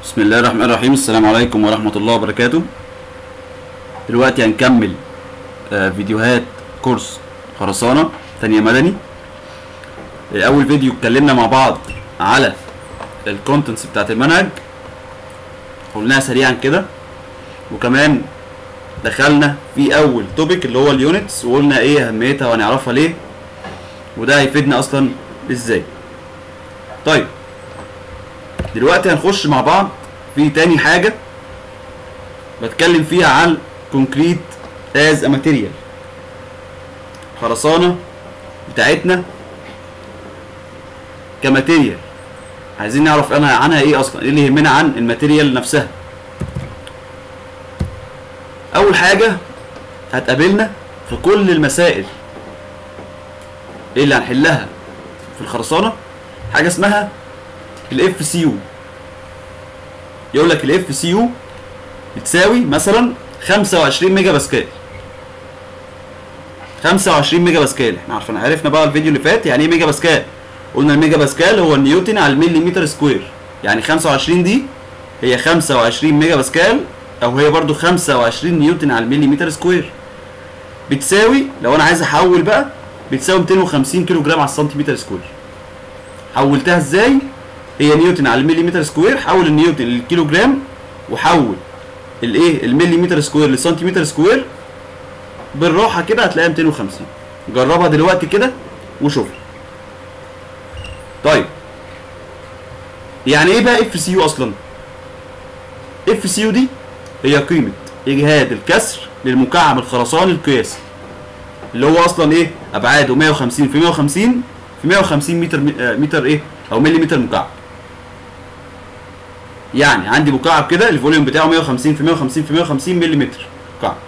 بسم الله الرحمن الرحيم السلام عليكم ورحمة الله وبركاته دلوقتي هنكمل آه، فيديوهات كورس خرسانة تانية مدني آه، أول فيديو اتكلمنا مع بعض على الكونتنتس بتاعت المنهج قلناها سريعا كده وكمان دخلنا في أول توبيك اللي هو اليونتس وقلنا إيه أهميتها وهنعرفها ليه وده هيفيدنا أصلا إزاي طيب دلوقتي هنخش مع بعض في تاني حاجة بتكلم فيها عن كونكريت از ماتيريال خرسانة بتاعتنا كماتيريال عايزين نعرف انا عنها ايه اصلا ايه اللي يهمنا عن الماتيريال نفسها اول حاجة هتقابلنا في كل المسائل ايه اللي هنحلها في الخرسانة حاجة اسمها الاف سي يو يقول لك الاف سي يو بتساوي مثلا 25 ميجا باسكال 25 ميجا باسكال احنا عارفين عرفنا بقى الفيديو اللي فات يعني ايه ميجا باسكال قلنا الميجا باسكال هو النيوتن على المليمتر سكوير يعني 25 دي هي 25 ميجا باسكال او هي برضو 25 نيوتن على المليمتر سكوير بتساوي لو انا عايز احول بقى بتساوي 250 كيلو جرام على السنتيمتر سكوير حولتها ازاي هي نيوتن على المليمتر سكوير حول النيوتن للكيلو جرام وحول الايه المليمتر سكوير للسنتيمتر سكوير بالراحه كده هتلاقيها 250 جربها دلوقتي كده وشوف طيب يعني ايه بقى اف سي يو اصلا اف سي يو دي هي قيمه اجهاد الكسر للمكعب الخرساني القياسي اللي هو اصلا ايه ابعاده 150 في 150 في 150 متر آه، متر ايه او مليمتر مكعب يعني عندي مكعب كده الفوليوم بتاعه 150 في 150 في 150 ملم مكعب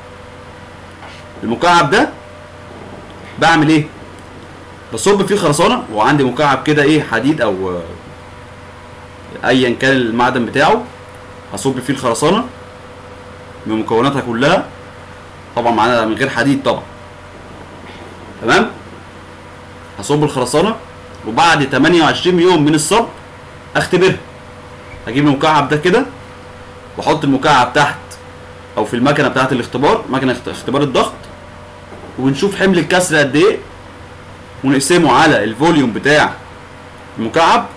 المكعب ده بعمل ايه بصب فيه خرسانه وعندي مكعب كده ايه حديد او آه، ايا كان المعدن بتاعه هصب فيه الخرسانه بمكوناتها كلها طبعا معانا من غير حديد طبعا تمام هصب الخرسانه وبعد 28 يوم من الصب اختبرها اجيب المكعب ده كده واحط المكعب تحت او في المكنه بتاعه الاختبار مكنه اخت- اختبار الضغط ونشوف حمل الكسر قد ايه ونقسمه على الفوليوم بتاع المكعب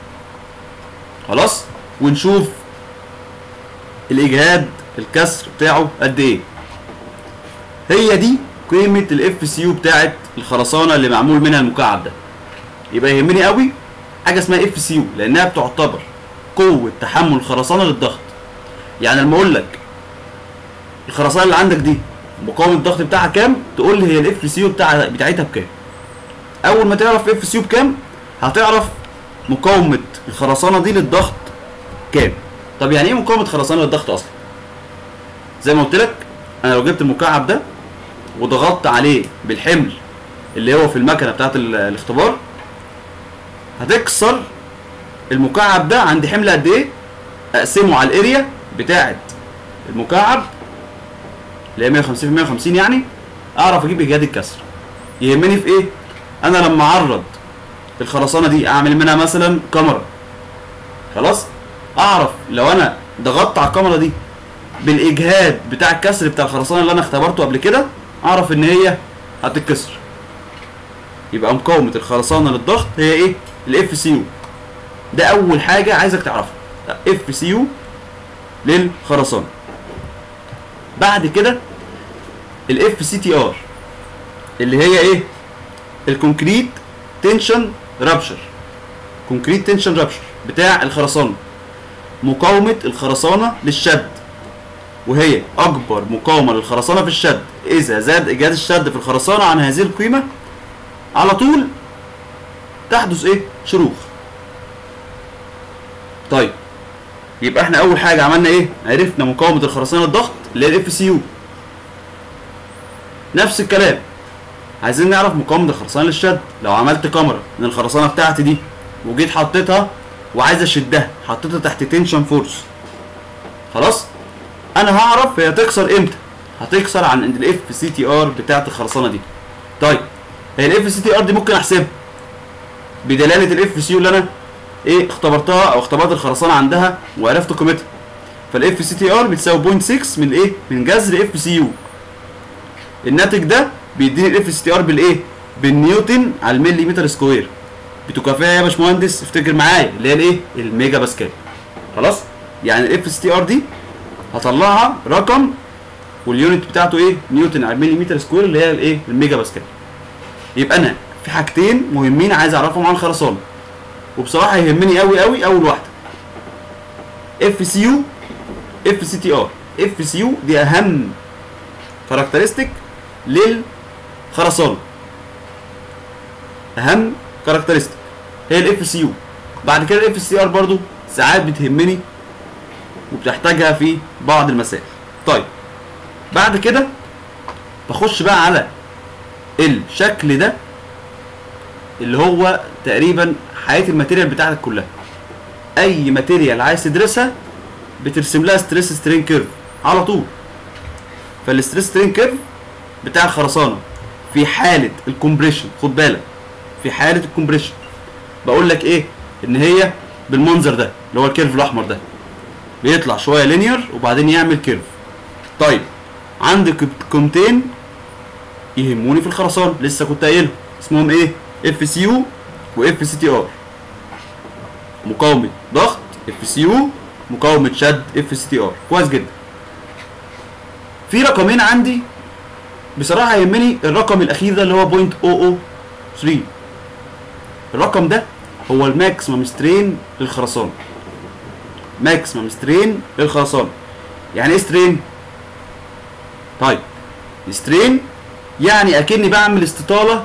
خلاص ونشوف الاجهاد الكسر بتاعه قد ايه هي دي قيمه الاف سي يو بتاعه الخرسانه اللي معمول منها المكعب ده يبقى يهمني قوي حاجه اسمها اف سي يو لانها بتعتبر قوه تحمل الخرسانه للضغط يعني لما اقول لك الخرسانه اللي عندك دي مقاومه الضغط بتاعها كام تقول لي هي الاف سي يو بتاع بتاعتها بكام اول ما تعرف اف سي يو بكام هتعرف مقاومه الخرسانه دي للضغط كام طب يعني ايه مقاومه خرسانه للضغط اصلا زي ما قلت لك انا لو جبت المكعب ده وضغطت عليه بالحمل اللي هو في المكنه بتاعت ال- الاختبار هتكسر المكعب ده عند حمل قد ايه اقسمه على الاريا بتاعه المكعب اللي هي 150 في 150 يعني اعرف اجيب اجهاد الكسر يهمني في ايه انا لما اعرض الخرسانه دي اعمل منها مثلا كاميرا خلاص اعرف لو انا ضغطت على الكاميرا دي بالاجهاد بتاع الكسر بتاع الخرسانه اللي انا اختبرته قبل كده اعرف ان هي هتتكسر يبقى مقاومه الخرسانه للضغط هي ايه الاف سي يو ده اول حاجه عايزك تعرفها اف سي يو للخرسانه بعد كده الاف سي تي ار اللي هي ايه الكونكريت تنشن رابشر كونكريت تنشن رابشر بتاع الخرسانه مقاومه الخرسانه للشد وهي اكبر مقاومه للخرسانه في الشد اذا زاد اجهاد الشد في الخرسانه عن هذه القيمه على طول تحدث ايه شروخ طيب يبقى احنا اول حاجه عملنا ايه عرفنا مقاومه الخرسانه للضغط اللي هي الاف سي يو نفس الكلام عايزين نعرف مقاومه الخرسانه للشد لو عملت كاميرا من الخرسانه بتاعتي دي وجيت حطيتها وعايز اشدها حطيتها تحت تنشن فورس خلاص انا هعرف هي تكسر امتى هتكسر عن الاف سي تي ار بتاعت الخرسانه دي طيب هي الاف سي تي ار دي ممكن احسبها بدلاله الاف سي يو اللي انا ايه اختبرتها او اختبرت الخرسانه عندها وعرفت قيمتها فالاف سي تي ار بتساوي 0.6 من الايه من جذر اف سي يو الناتج ده بيديني الاف سي تي ار بالايه بالنيوتن على المليمتر سكوير بتكافئها يا باشمهندس افتكر معايا اللي هي الايه الميجا باسكال خلاص يعني الاف سي تي ار دي هطلعها رقم واليونت بتاعته ايه نيوتن على المليمتر سكوير اللي هي الايه الميجا باسكال يبقى انا في حاجتين مهمين عايز اعرفهم عن الخرسانه وبصراحه يهمني قوي قوي اول واحده اف سي يو اف سي تي ار اف سي يو دي اهم كاركترستيك للخرسانه اهم كاركترستيك هي الاف سي يو بعد كده الاف سي ار برضو ساعات بتهمني وبتحتاجها في بعض المسائل طيب بعد كده بخش بقى على الشكل ده اللي هو تقريبا حياه الماتيريال بتاعتك كلها اي ماتيريال عايز تدرسها بترسم لها ستريس سترين كيرف على طول فالستريس سترين كيرف بتاع الخرسانه في حاله الكومبريشن خد بالك في حاله الكومبريشن بقول لك ايه ان هي بالمنظر ده اللي هو الكيرف الاحمر ده بيطلع شويه لينير وبعدين يعمل كيرف طيب عندك قيمتين يهموني في الخرسانه لسه كنت قايلهم اسمهم ايه اف سي يو واف سي تي ار مقاومه ضغط اف سي يو مقاومه شد اف سي تي ار كويس جدا في رقمين عندي بصراحه يهمني الرقم الاخير ده اللي هو 0.003 الرقم ده هو الماكسيمم سترين للخرسانه ماكسيمم سترين للخرسانه يعني ايه سترين طيب سترين يعني اكني بعمل استطاله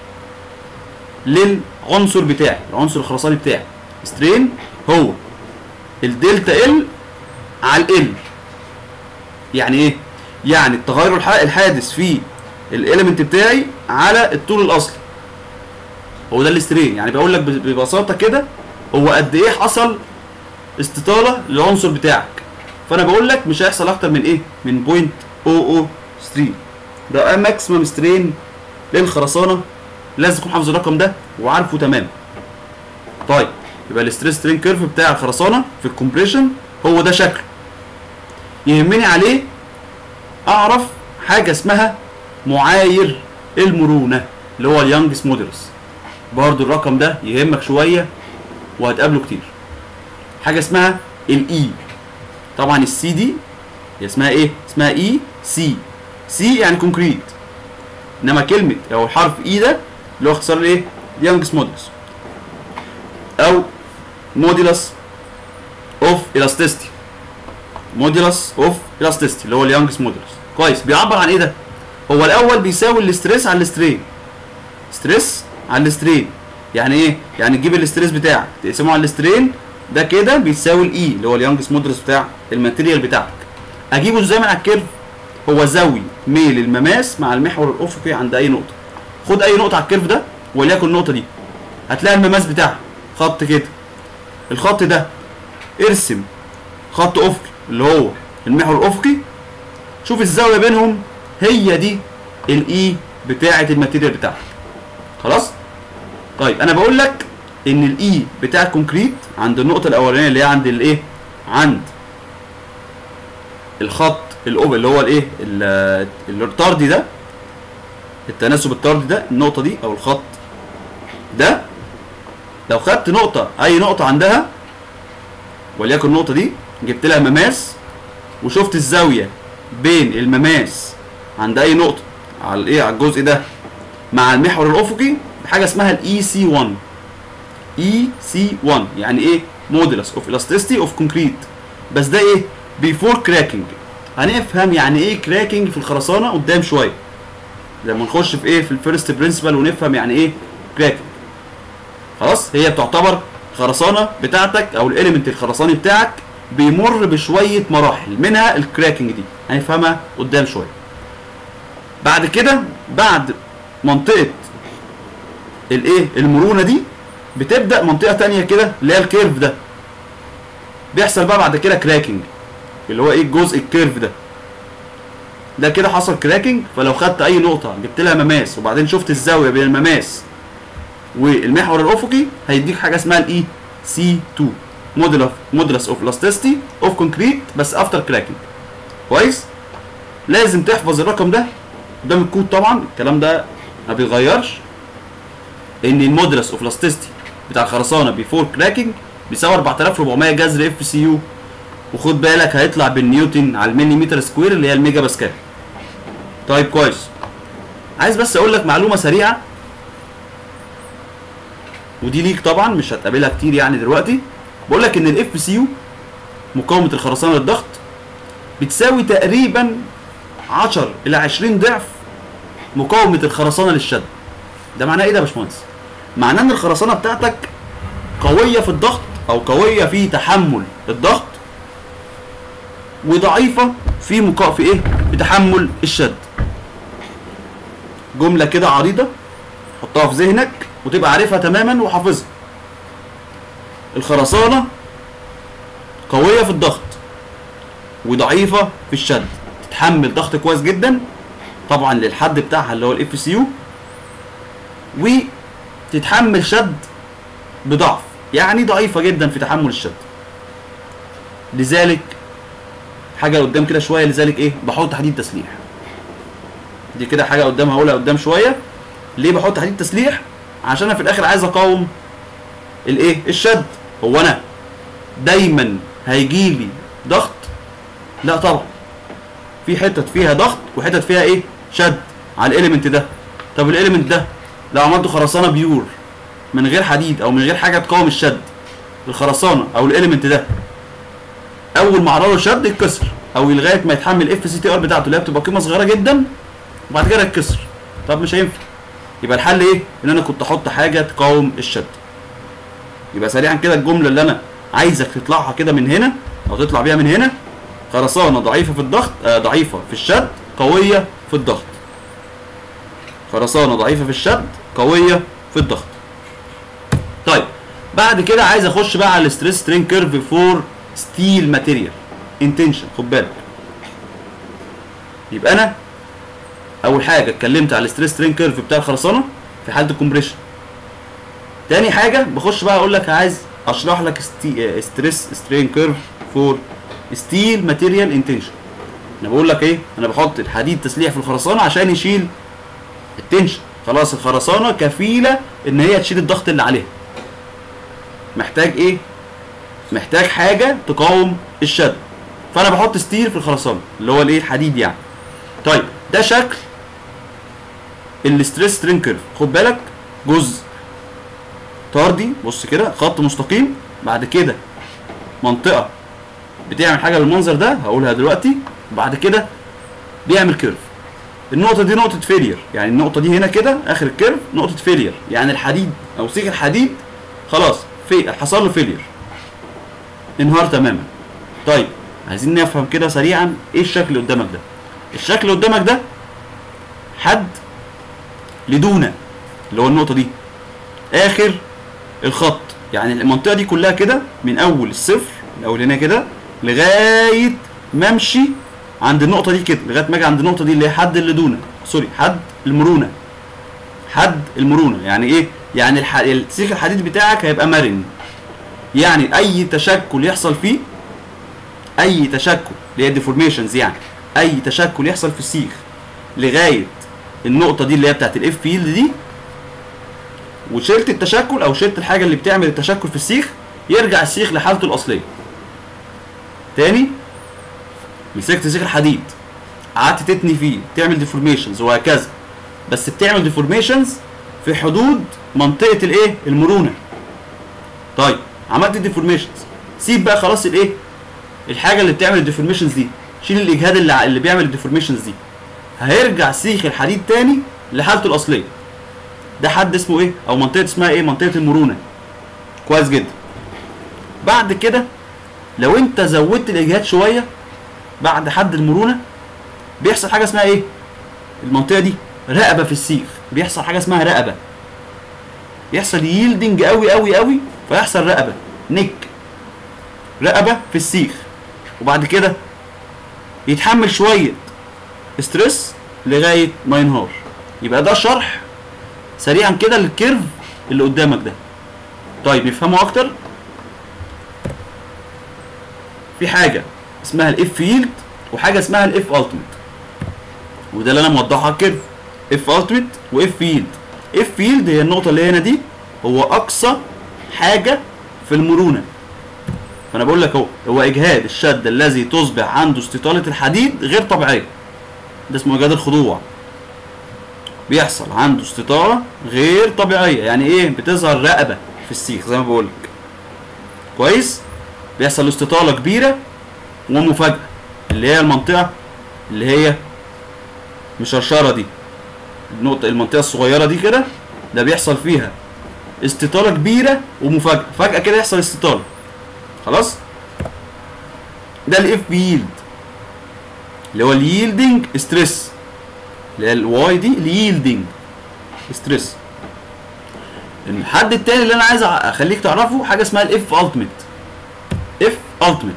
للعنصر بتاعي العنصر الخرساني بتاعي سترين هو الدلتا ال على ال يعني ايه يعني التغير الح- الحادث في الاليمنت بتاعي على الطول الاصلي هو ده الاسترين يعني بقول لك ب- ببساطه كده هو قد ايه حصل استطاله للعنصر بتاعك فانا بقول لك مش هيحصل اكتر من ايه من 0.003 ده ماكسيمم سترين للخرسانه لازم تكون حافظ الرقم ده وعارفه تمام طيب يبقى الستريس سترين كيرف بتاع الخرسانه في الكومبريشن هو ده شكله يهمني عليه اعرف حاجه اسمها معايير المرونه اللي هو اليانجس موديلس برضو الرقم ده يهمك شويه وهتقابله كتير حاجه اسمها الاي طبعا السي دي هي اسمها ايه اسمها اي سي سي يعني كونكريت انما كلمه او الحرف اي ده اللي هو اختصار الايه يانجس موديلس او موديلس اوف الاستيستي موديلس اوف الاستيستي اللي هو اليانجس موديلس كويس بيعبر عن ايه ده هو الاول بيساوي الاستريس على السترين ستريس على السترين يعني ايه يعني تجيب الاستريس بتاعك تقسمه على السترين ده كده بيساوي الاي اللي هو اليانجس موديلس بتاع الماتيريال بتاعتك اجيبه ازاي من على الكيرف هو زاوي ميل المماس مع المحور الافقي عند اي نقطه خد اي نقطه على الكيرف ده وليكن النقطه دي هتلاقي المماس بتاعها خط كده الخط ده ارسم خط افقي اللي هو المحور الافقي شوف الزاويه بينهم هي دي الاي بتاعه الماتيريال بتاعتك خلاص طيب انا بقول لك ان الاي بتاع الكونكريت عند النقطه الاولانيه اللي هي عند الايه عند الخط الاوب اللي هو الايه ال- الطردي ده التناسب الطردي ده النقطه دي او الخط ده لو خدت نقطه اي نقطه عندها وليكن النقطه دي جبت لها مماس وشفت الزاويه بين المماس عند اي نقطه على الايه على الجزء ده مع المحور الافقي بحاجه اسمها الاي سي 1 اي سي 1 يعني ايه مودولس اوف elasticity اوف كونكريت بس ده ايه بيفور كراكنج هنفهم يعني ايه كراكنج في الخرسانه قدام شويه لما نخش في ايه في الفيرست برنسبل ونفهم يعني ايه كراكنج خلاص هي بتعتبر خرسانه بتاعتك او الاليمنت الخرساني بتاعك بيمر بشويه مراحل منها الكراكنج دي هنفهمها قدام شويه بعد كده بعد منطقه الايه المرونه دي بتبدا منطقه تانية كده اللي هي الكيرف ده بيحصل بقى بعد كده كراكنج اللي هو ايه الجزء الكيرف ده ده كده حصل كراكنج فلو خدت اي نقطه جبت لها مماس وبعدين شفت الزاويه بين المماس والمحور الافقي هيديك حاجه اسمها الاي سي 2 موديل مودولس اوف لاستيستي اوف كونكريت بس افتر كراكنج كويس لازم تحفظ الرقم ده قدام الكود طبعا الكلام ده ما بيتغيرش ان المودولس اوف لاستيستي بتاع الخرسانه بيفور كراكنج بيساوي 4400 جذر اف سي يو وخد بالك هيطلع بالنيوتن على المليمتر سكوير اللي هي الميجا باسكال طيب كويس عايز بس اقول لك معلومه سريعه ودي ليك طبعا مش هتقابلها كتير يعني دلوقتي بقول لك ان الاف سي يو مقاومه الخرسانه للضغط بتساوي تقريبا 10 الى 20 ضعف مقاومه الخرسانه للشد ده معناه ايه ده يا باشمهندس معناه ان الخرسانه بتاعتك قويه في الضغط او قويه في تحمل الضغط وضعيفه في مقا في ايه في تحمل الشد جمله كده عريضه حطها في ذهنك وتبقى عارفها تماما وحافظها الخرسانه قويه في الضغط وضعيفه في الشد تتحمل ضغط كويس جدا طبعا للحد بتاعها اللي هو الاف سي يو وتتحمل شد بضعف يعني ضعيفه جدا في تحمل الشد لذلك حاجه قدام كده شويه لذلك ايه بحط حديد تسليح دي كده حاجه قدام هقولها قدام شويه ليه بحط حديد تسليح عشان انا في الاخر عايز اقاوم الايه الشد هو انا دايما هيجي لي ضغط لا طبعا في حتت فيها ضغط وحتت فيها ايه شد على الاليمنت ده طب الاليمنت ده لو عملته خرسانه بيور من غير حديد او من غير حاجه تقاوم الشد الخرسانه او الاليمنت ده اول ما عرضه شد يتكسر او لغايه ما يتحمل اف سي تي ار بتاعته اللي هي بتبقى قيمه صغيره جدا وبعد كده يتكسر طب مش هينفع يبقى الحل ايه ان انا كنت احط حاجه تقاوم الشد يبقى سريعا كده الجمله اللي انا عايزك تطلعها كده من هنا او تطلع بيها من هنا خرسانه ضعيفه في الضغط آه ضعيفه في الشد قويه في الضغط خرسانه ضعيفه في الشد قويه في الضغط طيب بعد كده عايز اخش بقى على الستريس سترين كيرف فور ستيل ماتيريال انتنشن خد بالك يبقى انا اول حاجه اتكلمت على الستريس سترين كيرف بتاع الخرسانه في حاله الكومبريشن تاني حاجه بخش بقى اقول لك عايز اشرح لك ستي... ستريس سترين كيرف فور ستيل ماتيريال انتنشن انا بقول لك ايه انا بحط الحديد تسليح في الخرسانه عشان يشيل التنشن خلاص الخرسانه كفيله ان هي تشيل الضغط اللي عليها محتاج ايه محتاج حاجه تقاوم الشد فانا بحط ستيل في الخرسانه اللي هو الايه الحديد يعني طيب ده شكل الستريس سترين كيرف خد بالك جزء طردي بص كده خط مستقيم بعد كده منطقه بتعمل حاجه بالمنظر ده هقولها دلوقتي وبعد كده بيعمل كيرف النقطه دي نقطه فيلير يعني النقطه دي هنا كده اخر الكيرف نقطه فيلير يعني الحديد او سيخ الحديد خلاص في حصل له فيلير انهار تماما طيب عايزين نفهم كده سريعا ايه الشكل اللي قدامك ده الشكل اللي قدامك ده حد لدونه اللي هو النقطه دي اخر الخط يعني المنطقه دي كلها كده من اول الصفر من اول هنا كده لغايه ما امشي عند النقطه دي كده لغايه ما اجي عند النقطه دي اللي هي حد اللدونه سوري حد المرونه حد المرونه يعني ايه يعني الح... السيخ الحديد بتاعك هيبقى مرن يعني اي تشكل يحصل فيه اي تشكل اللي هي ديفورميشنز يعني اي تشكل يحصل في السيخ لغايه النقطه دي اللي هي بتاعت الاف فيلد دي وشلت التشكل او شلت الحاجه اللي بتعمل التشكل في السيخ يرجع السيخ لحالته الاصليه تاني مسكت سيخ الحديد قعدت تتني فيه تعمل ديفورميشنز وهكذا بس بتعمل ديفورميشنز في حدود منطقه الايه المرونه طيب عملت ديفورميشنز سيب بقى خلاص الايه الحاجه اللي بتعمل الديفورميشنز دي شيل الاجهاد اللي اللي بيعمل الديفورميشنز دي هيرجع سيخ الحديد تاني لحالته الاصليه ده حد اسمه ايه او منطقه اسمها ايه منطقه المرونه كويس جدا بعد كده لو انت زودت الاجهاد شويه بعد حد المرونه بيحصل حاجه اسمها ايه المنطقه دي رقبه في السيخ بيحصل حاجه اسمها رقبه يحصل ييلدنج قوي قوي قوي فيحصل رقبه نك رقبه في السيخ وبعد كده يتحمل شويه ستريس لغايه ما ينهار يبقى ده شرح سريعا كده للكيرف اللي قدامك ده طيب نفهمه اكتر في حاجه اسمها الاف فيلد وحاجه اسمها الاف التيميت وده اللي انا موضحها كده اف التيميت واف فيلد اف فيلد هي النقطه اللي هنا دي هو اقصى حاجه في المرونه فانا بقول لك اهو هو اجهاد الشد الذي تصبح عنده استطاله الحديد غير طبيعيه ده اسمه اجهاد الخضوع بيحصل عنده استطاله غير طبيعيه يعني ايه بتظهر رقبه في السيخ زي ما بقول لك كويس بيحصل استطاله كبيره ومفاجاه اللي هي المنطقه اللي هي مشرشره دي النقطه المنطقه الصغيره دي كده ده بيحصل فيها استطاله كبيره ومفاجاه فجاه كده يحصل استطاله خلاص ده الاف ييلد اللي هو الييلدنج ستريس اللي هي الواي دي الييلدنج ستريس الحد التاني اللي انا عايز اخليك تعرفه حاجه اسمها الاف التيميت اف التيميت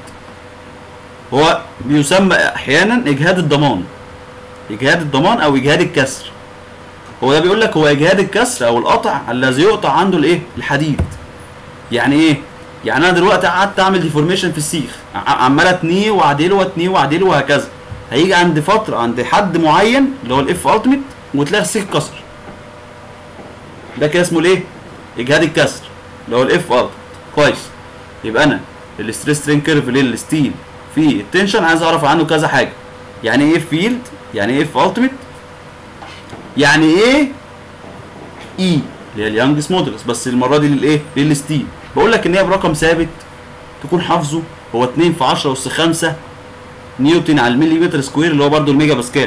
هو بيسمى احيانا اجهاد الضمان اجهاد الضمان او اجهاد الكسر هو ده بيقول لك هو اجهاد الكسر او القطع الذي يقطع عنده الايه الحديد يعني ايه يعني انا دلوقتي قعدت اعمل ديفورميشن في السيخ ع- عمال اتنيه واعدله واتنيه واعدله وهكذا هيجي عند فتره عند حد معين اللي هو الاف التيميت وتلاقي السيخ كسر ده كده اسمه الايه اجهاد الكسر اللي هو الاف التيميت كويس يبقى انا الستريس سترين كيرف للستيل في التنشن عايز اعرف عنه كذا حاجه يعني ايه فيلد يعني ايه في التيميت يعني ايه اي اللي هي اليانجس مودولس بس المره دي للايه للستيل بقول لك ان هي برقم ثابت تكون حافظه هو 2 في 10 اس 5 نيوتن على المليمتر سكوير اللي هو برده الميجا باسكال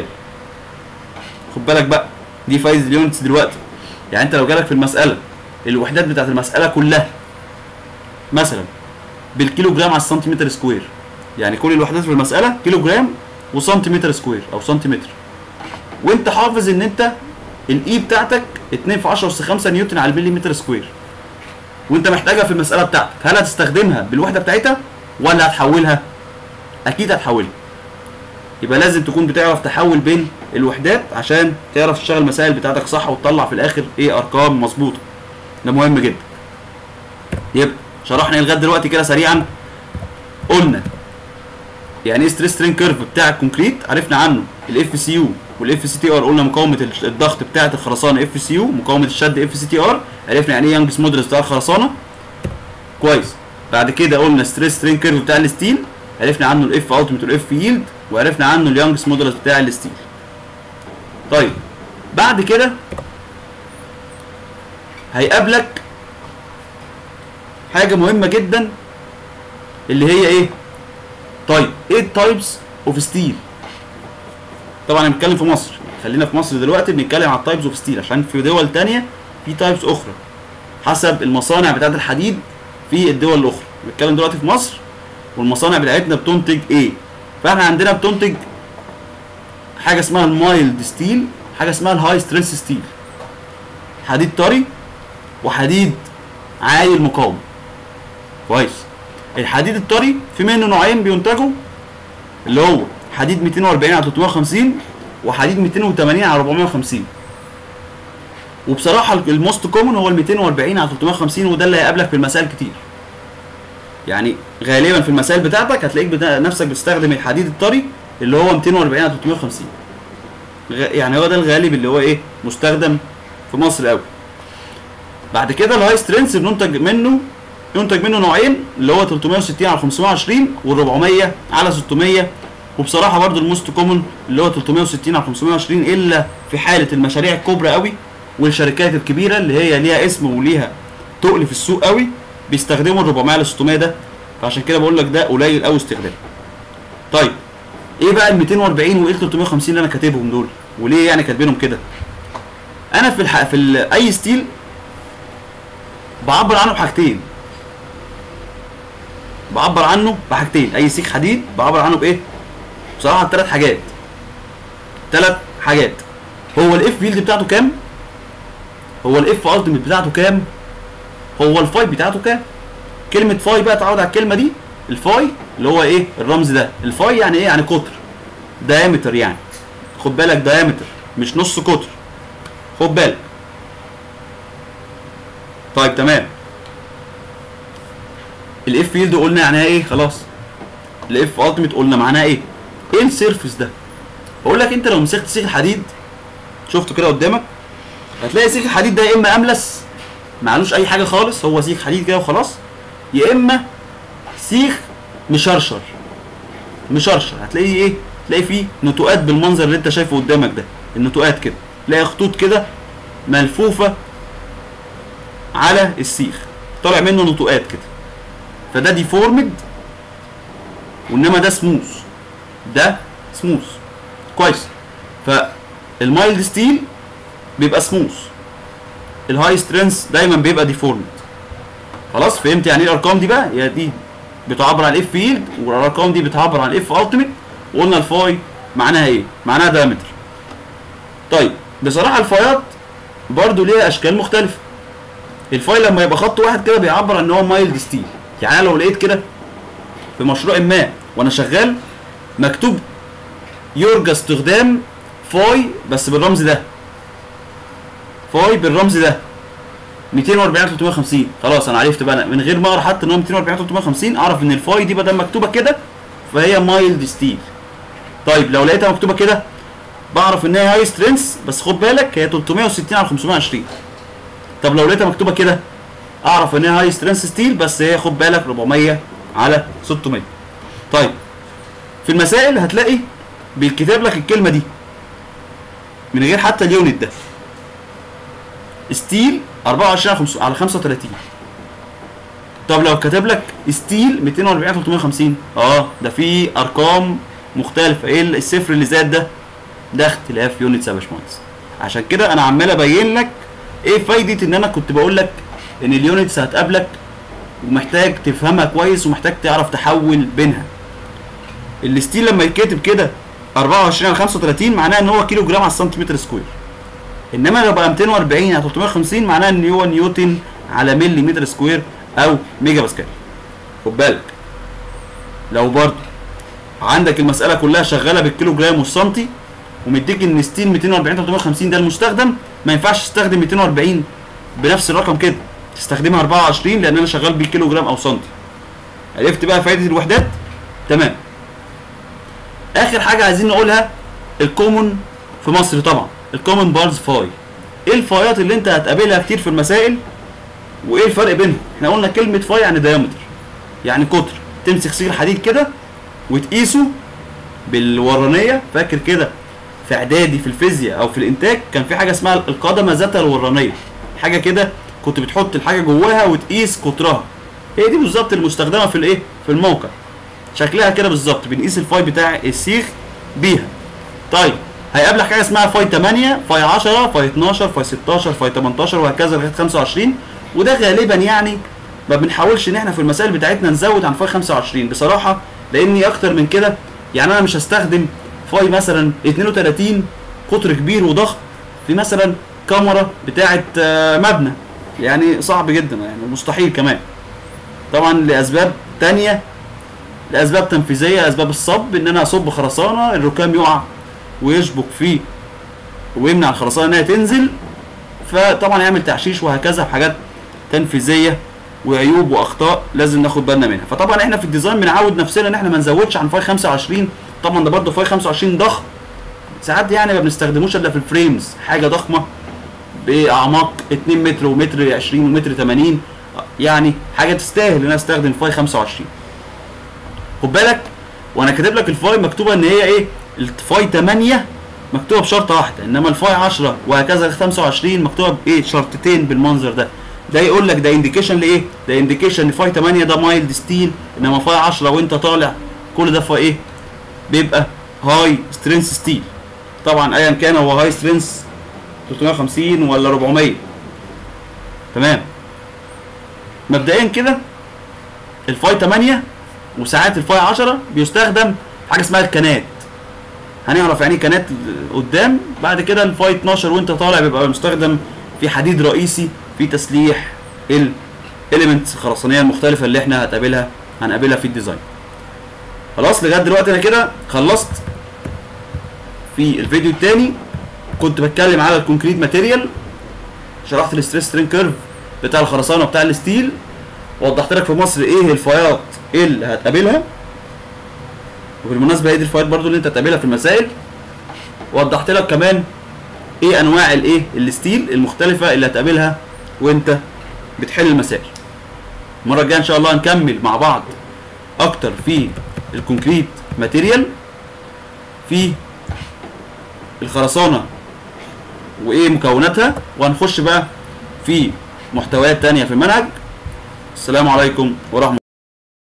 خد بالك بقى دي فايز اليونتس دلوقتي يعني انت لو جالك في المساله الوحدات بتاعت المساله كلها مثلا بالكيلو جرام على السنتيمتر سكوير يعني كل الوحدات في المساله كيلو جرام وسنتيمتر سكوير او سنتيمتر وانت حافظ ان انت الاي بتاعتك 2 في 10 اس 5 نيوتن على المليمتر سكوير وانت محتاجها في المساله بتاعتك هل هتستخدمها بالوحده بتاعتها ولا هتحولها اكيد هتحولها يبقى لازم تكون بتعرف تحول بين الوحدات عشان تعرف تشتغل المسائل بتاعتك صح وتطلع في الاخر ايه ارقام مظبوطه ده مهم جدا يبقى شرحنا ايه لغايه دلوقتي كده سريعا قلنا يعني ايه ستريس سترين كيرف بتاع الكونكريت عرفنا عنه الاف سي يو والاف سي تي ار قلنا مقاومه الضغط بتاعه الخرسانه اف سي يو مقاومه الشد اف سي تي ار عرفنا يعني ايه يانجز مودرس بتاع الخرسانه كويس بعد كده قلنا ستريس سترين كيرف بتاع الستيل عرفنا عنه الاف التيميت والاف ييلد وعرفنا عنه اليانجز مودرس بتاع الستيل طيب بعد كده هيقابلك حاجه مهمه جدا اللي هي ايه طيب ايه التايبس اوف ستيل طبعا بنتكلم في مصر خلينا في مصر دلوقتي بنتكلم على التايبس اوف ستيل عشان في دول تانية في تايبس اخرى حسب المصانع بتاعت الحديد في الدول الاخرى بنتكلم دلوقتي في مصر والمصانع بتاعتنا بتنتج ايه فاحنا عندنا بتنتج حاجه اسمها المايلد ستيل حاجه اسمها الهاي ستريس ستيل حديد طري وحديد عالي المقاومه كويس الحديد الطري في منه نوعين بينتجوا اللي هو حديد 240 على 350 وحديد 280 على 450 وبصراحه الموست كومن هو ال 240 على 350 وده اللي هيقابلك في المسائل كتير يعني غالبا في المسائل بتاعتك هتلاقيك بتا... نفسك بتستخدم الحديد الطري اللي هو 240 على 350 غ... يعني هو ده الغالب اللي هو ايه مستخدم في مصر قوي بعد كده الهاي سترينث بننتج منه ينتج منه نوعين اللي هو 360 على 520 وال 400 على 600 وبصراحه برضو الموست كومن اللي هو 360 على 520 الا في حاله المشاريع الكبرى قوي والشركات الكبيره اللي هي ليها اسم وليها تقل في السوق قوي بيستخدموا ال 400 على 600 ده فعشان كده بقول لك ده قليل قوي استخدام طيب ايه بقى ال 240 وايه ال 350 اللي انا كاتبهم دول وليه يعني كاتبينهم كده انا في الح... في ال... اي ستيل بعبر عنه بحاجتين بعبر عنه بحاجتين اي سيخ حديد بعبر عنه بايه بصراحه ثلاث حاجات ثلاث حاجات هو الاف فيلد بتاعته كام هو الاف التيميت بتاعته كام هو الفاي بتاعته كام كلمه فاي بقى تعود على الكلمه دي الفاي اللي هو ايه الرمز ده الفاي يعني ايه يعني قطر دايمتر يعني خد بالك دايمتر مش نص قطر خد بالك طيب تمام الاف فيلد قلنا يعني ايه خلاص الاف التيميت قلنا معناها ايه ايه السيرفس ده بقول لك انت لو مسكت سيخ الحديد شفته كده قدامك هتلاقي سيخ الحديد ده يا اما املس معلوش اي حاجه خالص هو سيخ حديد كده وخلاص يا اما سيخ مشرشر مشرشر هتلاقيه ايه تلاقي فيه نتوءات بالمنظر اللي انت شايفه قدامك ده النتوءات كده تلاقي خطوط كده ملفوفه على السيخ طالع منه نتوءات كده فده ديفورمد وانما ده سموث ده سموث كويس فالمايلد ستيل بيبقى سموث الهاي سترينث دايما بيبقى ديفورمد خلاص فهمت يعني ايه الارقام دي بقى هي دي بتعبر عن الاف فيلد والارقام دي بتعبر عن الاف التيميت وقلنا الفاي معناها ايه معناها دايمتر طيب بصراحه الفايات برضو ليها اشكال مختلفه الفاي لما يبقى خط واحد كده بيعبر عن ان هو مايلد ستيل يعني أنا لو لقيت كده في مشروع ما وانا شغال مكتوب يرجى استخدام فاي بس بالرمز ده فاي بالرمز ده 240 350 خلاص انا عرفت بقى أنا من غير ما اقرا حتى ان هو 240 350 اعرف ان الفاي دي بدل مكتوبه كده فهي مايلد ستيل طيب لو لقيتها مكتوبه كده بعرف ان هي هاي سترينث بس خد بالك هي 360 على 520 طب لو لقيتها مكتوبه كده اعرف ان هي هاي سترينث ستيل بس هي خد بالك 400 على 600 طيب في المسائل هتلاقي بيتكتب لك الكلمه دي من غير حتى اليونت ده ستيل 24 على 5 على 35 طب لو كتب لك ستيل 240 350 اه ده في ارقام مختلفه ايه الصفر اللي زاد ده ده اختلاف يونتس يا باشمهندس عشان كده انا عمال ابين لك ايه فايده ان انا كنت بقول لك ان اليونتس هتقابلك ومحتاج تفهمها كويس ومحتاج تعرف تحول بينها الستيل لما يتكتب كده 24 على 35 معناه ان هو كيلو جرام على السنتيمتر سكوير انما لو بقى 240 على 350 معناه ان هو نيوتن على ملي متر سكوير او ميجا باسكال خد بالك لو برضه عندك المساله كلها شغاله بالكيلو جرام والسنتي ومديك ان ستيل 240 350 ده المستخدم ما ينفعش تستخدم 240 بنفس الرقم كده تستخدمها 24 لان انا شغال بالكيلو جرام او سنتي عرفت بقى فائده الوحدات تمام اخر حاجه عايزين نقولها الكومون في مصر طبعا الكومون بارز فاي ايه الفايات اللي انت هتقابلها كتير في المسائل وايه الفرق بينهم احنا قلنا كلمه فاي يعني دايمتر يعني قطر تمسك سير حديد كده وتقيسه بالورانيه فاكر كده في اعدادي في الفيزياء او في الانتاج كان في حاجه اسمها القدمه ذات الورانيه حاجه كده كنت بتحط الحاجه جواها وتقيس قطرها هي دي بالظبط المستخدمه في الايه في الموقع شكلها كده بالظبط بنقيس الفاي بتاع السيخ بيها طيب هيقابلك حاجه اسمها فاي 8 فاي 10 فاي 12 فاي 16 فاي 18 وهكذا لغايه 25 وده غالبا يعني ما بنحاولش ان احنا في المسائل بتاعتنا نزود عن فاي 25 بصراحه لاني اكتر من كده يعني انا مش هستخدم فاي مثلا 32 قطر كبير وضخم في مثلا كاميرا بتاعه آه، مبنى يعني صعب جدا يعني مستحيل كمان طبعا لاسباب تانية لاسباب تنفيذيه اسباب الصب ان انا اصب خرسانه الركام يقع ويشبك فيه ويمنع الخرسانه انها تنزل فطبعا يعمل تعشيش وهكذا حاجات تنفيذيه وعيوب واخطاء لازم ناخد بالنا منها فطبعا احنا في الديزاين بنعود نفسنا ان احنا ما نزودش عن فاي 25 طبعا ده برده فاي 25 ضخم ساعات يعني ما بنستخدموش الا في الفريمز حاجه ضخمه باعماق 2 متر ومتر 20 ومتر 80 يعني حاجه تستاهل ان انا استخدم فاي 25 خد بالك وانا كاتب لك الفاي مكتوبه ان هي ايه الفاي 8 مكتوبه بشرطه واحده انما الفاي 10 وهكذا 25 مكتوبه بايه شرطتين بالمنظر ده ده يقول لك ده انديكيشن لايه ده انديكيشن ان فاي 8 ده مايلد ستيل انما فاي 10 وانت طالع كل ده فاي ايه بيبقى هاي سترينث ستيل طبعا ايا كان هو هاي سترينث 350 ولا 400 تمام مبدئيا كده الفاي 8 وساعات الفاي 10 بيستخدم حاجه اسمها الكنات هنعرف يعني ايه كنات قدام بعد كده الفاي 12 وانت طالع بيبقى مستخدم في حديد رئيسي في تسليح الاليمنتس الخرسانيه المختلفه اللي احنا هتقابلها هنقابلها في الديزاين خلاص لغايه دلوقتي انا كده خلصت في الفيديو الثاني كنت بتكلم على الكونكريت ماتيريال شرحت الستريس سترين كيرف بتاع الخرسانه وبتاع الستيل وضحت لك في مصر ايه الفايات اللي هتقابلها وبالمناسبه هي دي الفوائد برضو اللي انت تقابلها في المسائل وضحت لك كمان ايه انواع الايه الستيل المختلفه اللي هتقابلها وانت بتحل المسائل المره الجايه ان شاء الله هنكمل مع بعض اكتر في الكونكريت ماتيريال في الخرسانه وايه مكوناتها وهنخش بقى في محتويات تانية في المنهج السلام عليكم ورحمه